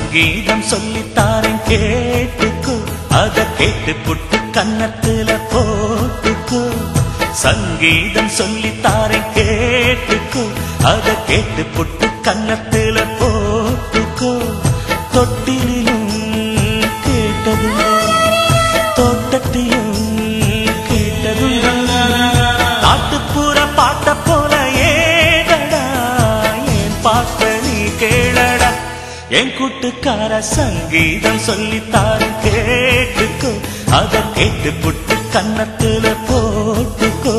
சங்கீதம் சொல்லித்தாரேன் கேட்டுக்கோ அத கேட்டு புட்டு கன்னத்துல போட்டுக்கோ சங்கீதம் சொல்லித்தாரேன் கேட்டுக்கோ அத கேட்டு புட்டு கன்னத்துல போட்டுக்கோ தொட்டிலும் கேட்டதும் தோட்டத்தையும் கேட்டதும் நாட்டுப்புற பாட்ட போல ஏடடா என் பாட்ட நீ கேளடா என் கூட்டுக்கார சங்கீதம் சொல்லித்தாரு கேட்டுக்கோ அத கேட்டு புட்டு கன்னத்துல போட்டுக்கோ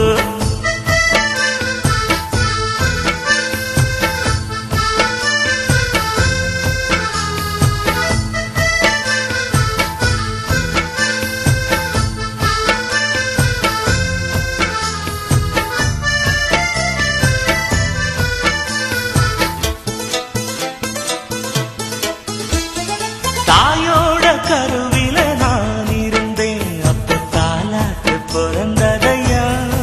தாயோட கருவில நான் இருந்தேன் அப்ப தாலாட்டு பிறந்ததையா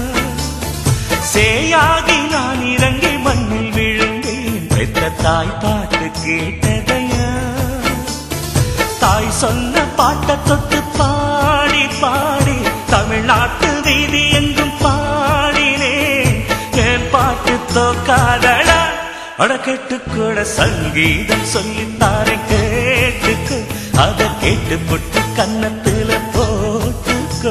சேயாகி நான் இறங்கி மண்ணில் விழுந்தேன் பெற்ற தாய் பாட்டு கேட்டதையா தாய் சொன்ன பாட்ட தொட்டு பாடி பாடி தமிழ்நாட்டு வீதி எங்கும் பாடினேன் என் பாட்டு தோக்காதடா அடக்கெட்டு கூட சங்கீதம் சொல்லித்தாரே கேட்டுக்கு அத கேட்டு புட்டு கன்னத்துல போட்டுக்கோ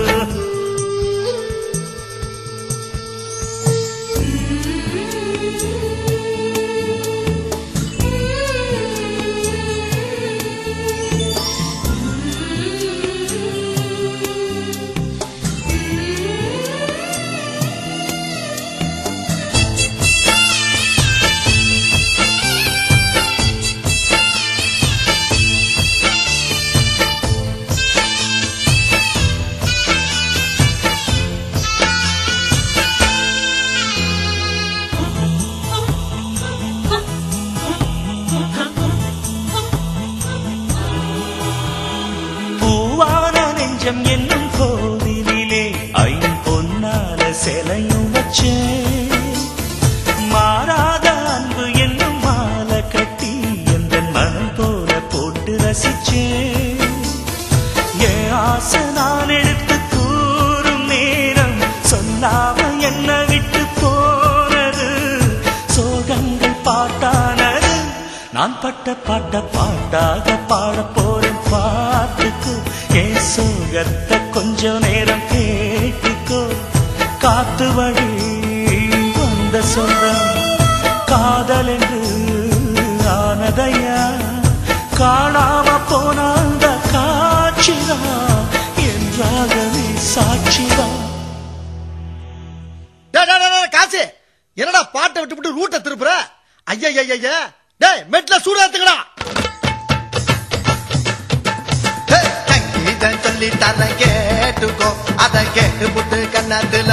பூவான நெஞ்சம் என்னும் கோவிலிலே ஐம்பொன்னால சிலையும் வச்சேன் மாறாத அன்பு என்னும் மாலை கட்டி எந்த மனம் போல போட்டு ரசிச்சேன் என் ஆசை நான் எடுத்து கூறும் நேரம் சொல்லாம என்ன விட்டு போனது சோகங்கள் பாட்டானது நான் பட்ட பாட்ட பாட்டாக பாட போறேன் பாட்டுக்கு என் சோகத்தை கொஞ்ச நேரம் கேட்டுக்கோ காத்து வழி வந்த சொந்தம் காதல் என்று ஆனதையா காணாம போன அந்த காட்சிதான் என்றாகவே சாட்சிதான் டேய், டேய், டேய், டேய், காசு என்னடா பாட்டை விட்டு விட்டு ரூட்டை திருப்புற ஐயா ஐயா டேய் மெட்ல சூடா எடுத்துக்கடா சங்கீதம் சொல்லி தர கேட்டுக்கோ அத கேட்டு புட்டு கண்ணத்துல